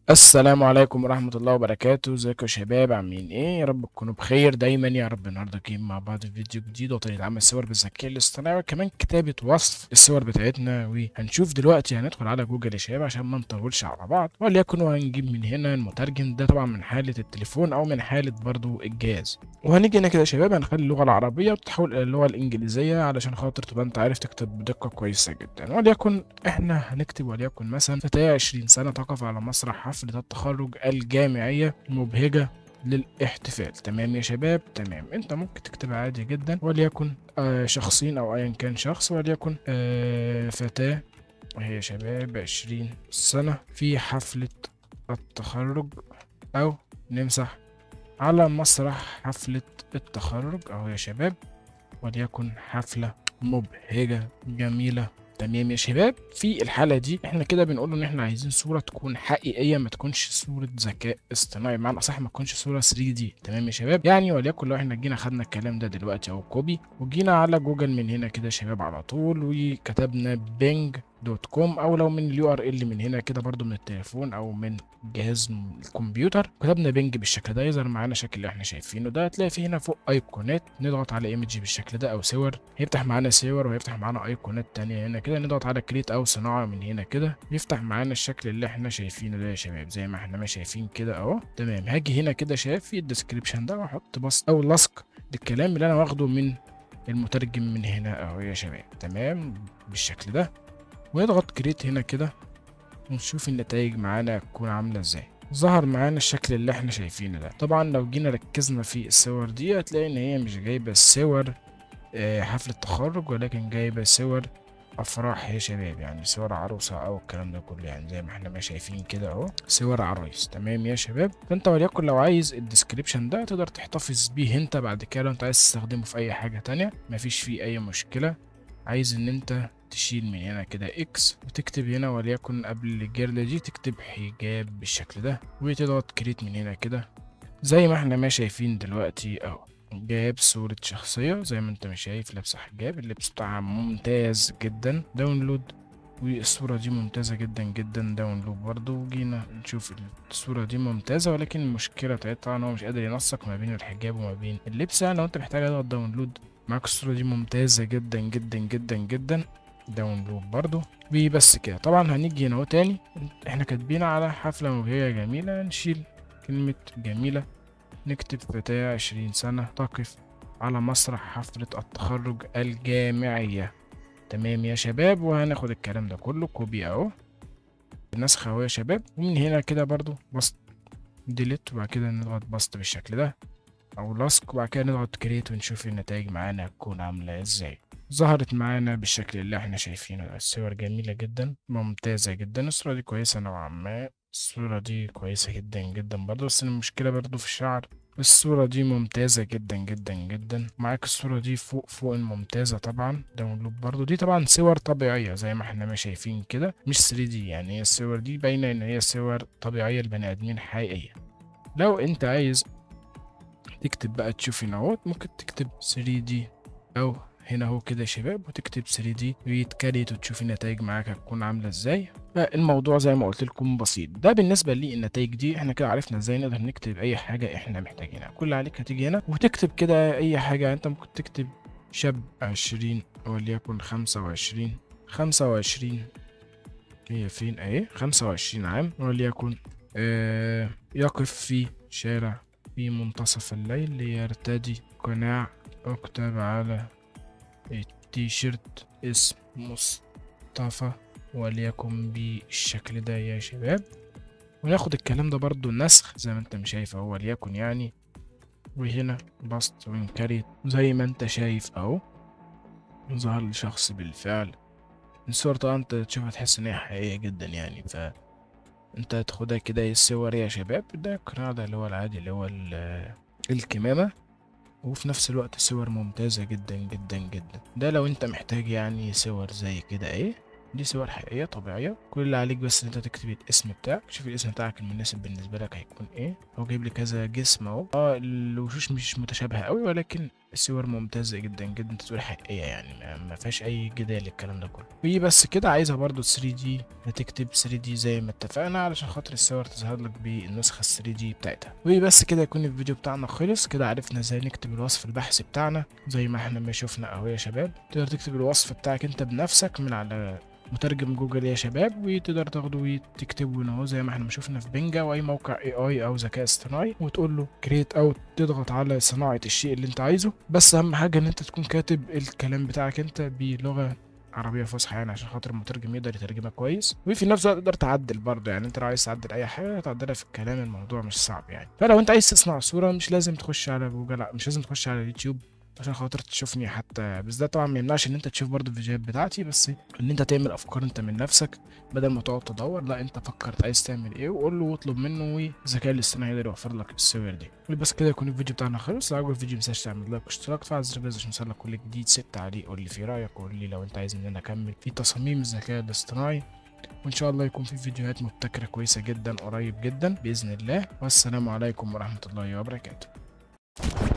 السلام عليكم ورحمة الله وبركاته ازيكم يا شباب عاملين ايه يا رب تكونوا بخير دايما يا رب النهارده جايين مع بعض في فيديو جديد وطريقة عمل صور بالذكاء الاصطناعي وكمان كتابة وصف الصور بتاعتنا وهنشوف دلوقتي هندخل على جوجل يا شباب عشان ما نطولش على بعض وليكن وهنجيب من هنا المترجم ده طبعا من حالة التليفون او من حالة برضو الجهاز وهنيجي هنا كده يا شباب هنخلي اللغة العربية وتتحول الى اللغة الانجليزية علشان خاطر تبقى انت عارف تكتب بدقة كويسة جدا وليكن احنا هنكتب وليكن مثلا فتاة 20 سنة تقف على مسرح حفلة التخرج الجامعية مبهجة للاحتفال تمام يا شباب تمام انت ممكن تكتب عادي جدا وليكن آه شخصين او ايا كان شخص وليكن آه فتاة وهي شباب 20 سنة في حفلة التخرج او نمسح على مسرح حفلة التخرج اهو يا شباب وليكن حفلة مبهجة جميلة تمام يا شباب في الحالة دي احنا كده بنقول ان احنا عايزين صورة تكون حقيقية ما تكونش صورة ذكاء اصطناعي بمعنى اصح ما تكونش صورة 3 دي تمام يا شباب يعني وليكن لو احنا جينا خدنا الكلام ده دلوقتي اهو كوبي وجينا على جوجل من هنا كده يا شباب على طول وكتبنا بينج دوت كوم او لو من اليو ار ال من هنا كده برضو من التليفون او من جهاز الكمبيوتر كتبنا بينج بالشكل ده يظهر معانا الشكل اللي احنا شايفينه ده هتلاقي فيه هنا فوق ايقونات نضغط على ايمج بالشكل ده او صور هيفتح معانا صور وهيفتح معانا ايقونات تانية هنا كده نضغط على كريت او صناعة من هنا كده يفتح معانا الشكل اللي احنا شايفينه ده يا شباب زي ما احنا ما شايفين كده اهو تمام هاجي هنا كده شايف في الديسكريبشن ده واحط بس او لصق للكلام اللي انا واخده من المترجم من هنا اهو يا شباب تمام بالشكل ده ونضغط كريت هنا كده ونشوف النتائج معانا هتكون عاملة ازاي ظهر معانا الشكل اللي احنا شايفينه ده طبعا لو جينا ركزنا في الصور دي هتلاقي ان هي مش جايبة صور آه، حفلة تخرج ولكن جايبة صور افراح يا شباب يعني صور عروسة او الكلام ده كله يعني زي ما احنا ما شايفين كده اهو صور عرايس تمام يا شباب فانت وليكن لو عايز الديسكريبشن ده تقدر تحتفظ بيه انت بعد كده لو انت عايز تستخدمه في اي حاجة تانية مفيش فيه اي مشكلة عايز ان انت تشيل من هنا كده اكس وتكتب هنا وليكن قبل الجردة دي تكتب حجاب بالشكل ده وتضغط كريت من هنا كده زي ما احنا ما شايفين دلوقتي اهو جايب صورة شخصية زي ما انت مش شايف لابسة حجاب اللبس بتاعها ممتاز جدا داونلود والصورة دي ممتازة جدا جدا داونلود برضو وجينا نشوف الصورة دي ممتازة ولكن المشكلة بتاعتها ان هو مش قادر ينسق ما بين الحجاب وما بين اللبس يعني لو انت محتاج تضغط داونلود معاك الصورة دي ممتازة جدا جدا جدا جدا داونلود برضو وبس كده طبعا هنيجي هنا اهو تاني احنا كاتبين على حفلة مبهجة جميلة نشيل كلمة جميلة نكتب فتاة عشرين سنة تقف على مسرح حفلة التخرج الجامعية تمام يا شباب وهناخد الكلام ده كله كوبي اهو نسخ اهو يا شباب ومن هنا كده برضو بسط ديليت وبعد كده نضغط بسط بالشكل ده او لصق وبعد كده نضغط كريت ونشوف النتائج معانا هتكون عاملة ازاي ظهرت معانا بالشكل اللي احنا شايفينه ده الصور جميلة جدا ممتازة جدا الصورة دي كويسة نوعا ما الصورة دي كويسة جدا جدا برضه بس المشكلة برضه في الشعر الصورة دي ممتازة جدا جدا جدا معاك الصورة دي فوق فوق الممتازة طبعا داونلود برضو دي طبعا صور طبيعية زي ما احنا ما شايفين كده مش 3 دي يعني هي الصور دي باينة ان هي صور طبيعية لبني ادمين حقيقية لو انت عايز تكتب بقى تشوف هنا اهوت ممكن تكتب 3 دي او هنا اهو كده يا شباب وتكتب 3 دي ويتكريت وتشوف النتائج معاك هتكون عامله ازاي فالموضوع زي ما قلت لكم بسيط ده بالنسبه للنتائج دي احنا كده عرفنا ازاي نقدر نكتب اي حاجه احنا محتاجينها كل اللي عليك هتيجي هنا وتكتب كده اي حاجه انت ممكن تكتب شاب 20 وليكن 25 25 هي فين اهي 25 عام وليكن آه يقف في شارع في منتصف الليل ليرتدي قناع اكتب على التيشيرت اسم مصطفى وليكن بالشكل ده يا شباب وناخد الكلام ده برضو نسخ زي ما انت مش شايف اهو وليكن يعني وهنا بسط ونكريت زي ما انت شايف اهو ظهر لي شخص بالفعل الصور طبعا انت تشوفها تحس ان هي حقيقية جدا يعني ف انت تاخدها كده الصور يا شباب ده القناع ده اللي هو العادي اللي هو ال- الكمامة وفي نفس الوقت صور ممتازة جدا جدا جدا ده لو انت محتاج يعني صور زي كده ايه دي صور حقيقية طبيعية كل اللي عليك بس ان انت تكتب الاسم بتاعك شوف الاسم بتاعك المناسب بالنسبة لك هيكون ايه هو جايب لي كذا جسم اهو اه الوشوش مش متشابهة قوي ولكن الصور ممتازة جدا جدا تصوير حقيقية يعني ما- ما فيهاش أي جدال الكلام ده كله وبس كده عايزها برضو 3 دي هتكتب 3 دي زي ما اتفقنا علشان خاطر الصور تظهر لك بالنسخة 3 دي بتاعتها وبس كده يكون الفيديو بتاعنا خلص كده عرفنا ازاي نكتب الوصف البحثي بتاعنا زي ما احنا ما شفنا اهو يا شباب تقدر تكتب الوصف بتاعك انت بنفسك من على مترجم جوجل يا شباب وتقدر تاخده وتكتبه هنا اهو زي ما احنا ما شفنا في بنجا او اي موقع اي اي او ذكاء اصطناعي وتقول له كريت او تضغط على صناعه الشيء اللي انت عايزه بس اهم حاجه ان انت تكون كاتب الكلام بتاعك انت بلغه عربيه فصحى يعني عشان خاطر المترجم يقدر يترجمها كويس وفي نفس الوقت تقدر تعدل برضه يعني انت لو عايز تعدل اي حاجه تعدلها في الكلام الموضوع مش صعب يعني فلو انت عايز تصنع صوره مش لازم تخش على جوجل لا، مش لازم تخش على اليوتيوب عشان خاطر تشوفني حتى بس ده طبعا ما يمنعش ان انت تشوف برضه الفيديوهات بتاعتي بس ان انت تعمل افكار انت من نفسك بدل ما تقعد تدور لا انت فكرت عايز تعمل ايه وقول له واطلب منه والذكاء الاصطناعي يقدر يوفر لك الصور دي بس كده يكون الفيديو بتاعنا خلص لو عجبك الفيديو متنساش تعمل لايك واشتراك فعل زر الجرس عشان يوصلك كل جديد سيب تعليق قول لي في رايك قول لي لو انت عايز ان انا اكمل في تصاميم الذكاء الاصطناعي وان شاء الله يكون في فيديوهات مبتكره كويسه جدا قريب جدا باذن الله والسلام عليكم ورحمه الله وبركاته